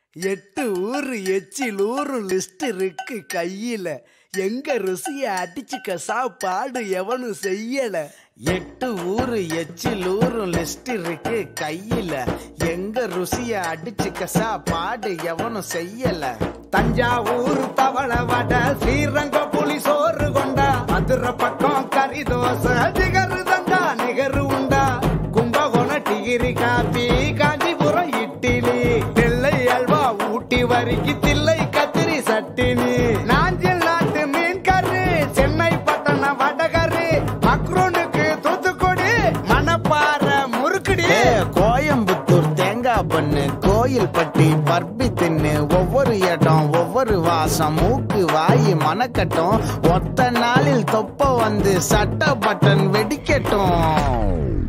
எட்டு ஊரு எச்சில் ஊரு லிஸ்ட் இருக்கு கையில எங்க ருசிய அடிச்சுக்க சாப்பாடு எவனும் செய்யல எட்டு ஊரு எச்சில் ஊரு லிஸ்ட் இருக்கு கையில எங்க ருசிய அடிச்சுக்க சாப்பாடு எவனும் செய்யல தஞ்சாவூர் தவள வடை ஸ்ரீரங்க புலி சோறு கொண்டா மதுரை பக்கம் கறி தோசை நிகரு தண்டா நிகரு உண்டா கும்பகோணம் டிகிரி காப்பி காஞ்சிபுரம் இட்லி நெல்லை அல்வா ஊட்டி வரிக்கு தில்லை கத்திரி சட்டினி நாஞ்சில் நாட்டு மீன் கறி சென்னை பட்டணம் வடகரு மக்ரூனுக்கு தூத்துக்குடி மணப்பாறை முறுக்குடி கோயம்புத்தூர் தேங்காய் பண்ணு கோயில் பட்டி பர்பி தின்னு ஒவ்வொரு இடம் ஒவ்வொரு வாசம் மூக்கு வாய் மணக்கட்டும் ஒத்த நாளில் தொப்ப வந்து சட்ட பட்டன் வெடிக்கட்டும்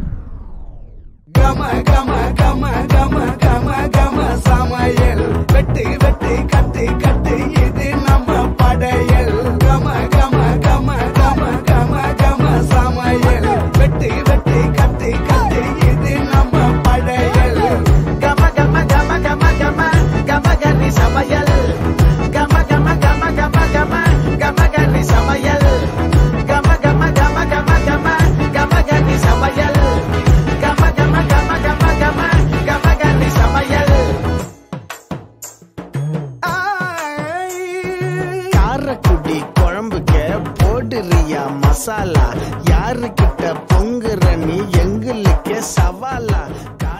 கம கம கம கம கம கம சமையல் வெட்டு வெட்டு கட்டு கட்டு இது நம்ம படையல் கம கம கம கம கம கம சமையல் வெட்டு வெட்டு கட்டு கட்டு இது நம்ம படையல் கம கம கம கம கம கம கனி சமையல் கம கம கம கம கம கம கனி சமையல் கம கம கம கம கம கம கனி சமையல் கம கம கம கம கம கம கனி சமையல் காரக்குடி குழம்புக்க போடுறியா மசாலா யாருக்கிட்ட பொங்குற நீ எங்களுக்கு சவாலா